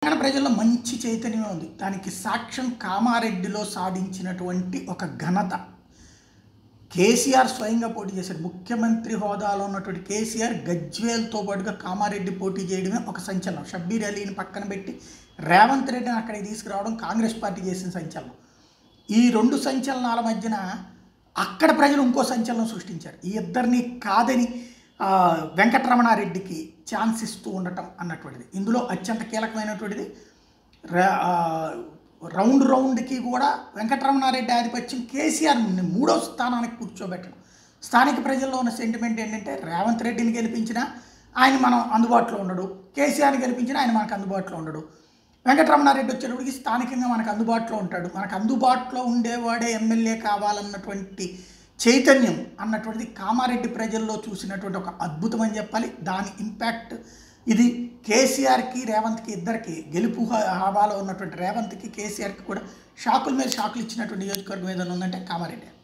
తెలంగాణ ప్రజల్లో మంచి చైతన్యం ఉంది దానికి సాక్ష్యం కామారెడ్డిలో సాధించినటువంటి ఒక ఘనత కేసీఆర్ స్వయంగా పోటీ చేశారు ముఖ్యమంత్రి హోదాలో ఉన్నటువంటి కేసీఆర్ గజ్వేల్తో పాటుగా కామారెడ్డి పోటీ చేయడమే ఒక సంచలనం షబ్బీర్ అలీని పక్కన పెట్టి రేవంత్ రెడ్డిని అక్కడికి తీసుకురావడం కాంగ్రెస్ పార్టీ చేసిన సంచలనం ఈ రెండు సంచలనాల మధ్యన అక్కడ ప్రజలు ఇంకో సంచలనం సృష్టించారు ఈ ఇద్దరిని కాదని ఆ, వెంకటరమణారెడ్డికి ఛాన్స్ ఇస్తూ ఉండటం అన్నటువంటిది ఇందులో అత్యంత కీలకమైనటువంటిది రా- ఆ, రౌండ్ రౌండ్కి కూడా వెంకటరమణారెడ్డి ఆధిపత్యం కేసీఆర్ మూడో స్థానానికి కూర్చోబెట్టడం స్థానిక ప్రజల్లో ఉన్న సెంటిమెంట్ ఏంటంటే రేవంత్ రెడ్డిని గెలిపించినా ఆయన మనం అందుబాటులో ఉండడు కేసీఆర్ని గెలిపించినా ఆయన మనకు అందుబాటులో ఉండడు వెంకటరమణారెడ్డి వచ్చేటప్పటికి స్థానికంగా మనకు అందుబాటులో ఉంటాడు మనకు అందుబాటులో ఉండేవాడే ఎమ్మెల్యే కావాలన్నటువంటి చైతన్యం అన్నటువంటిది కామారెడ్డి ప్రజల్లో చూసినటువంటి ఒక అద్భుతం అని చెప్పాలి దాని ఇంపాక్ట్ ఇది కేసీఆర్కి రేవంత్కి ఇద్దరికి గెలుపు హా- హావాలో ఉన్నటువంటి రేవంత్కి కేసీఆర్కి కూడా షాకుల మీద షాకులు ఇచ్చినటువంటి నియోజకవర్గం ఏదైనా ఉందంటే కామారెడ్డి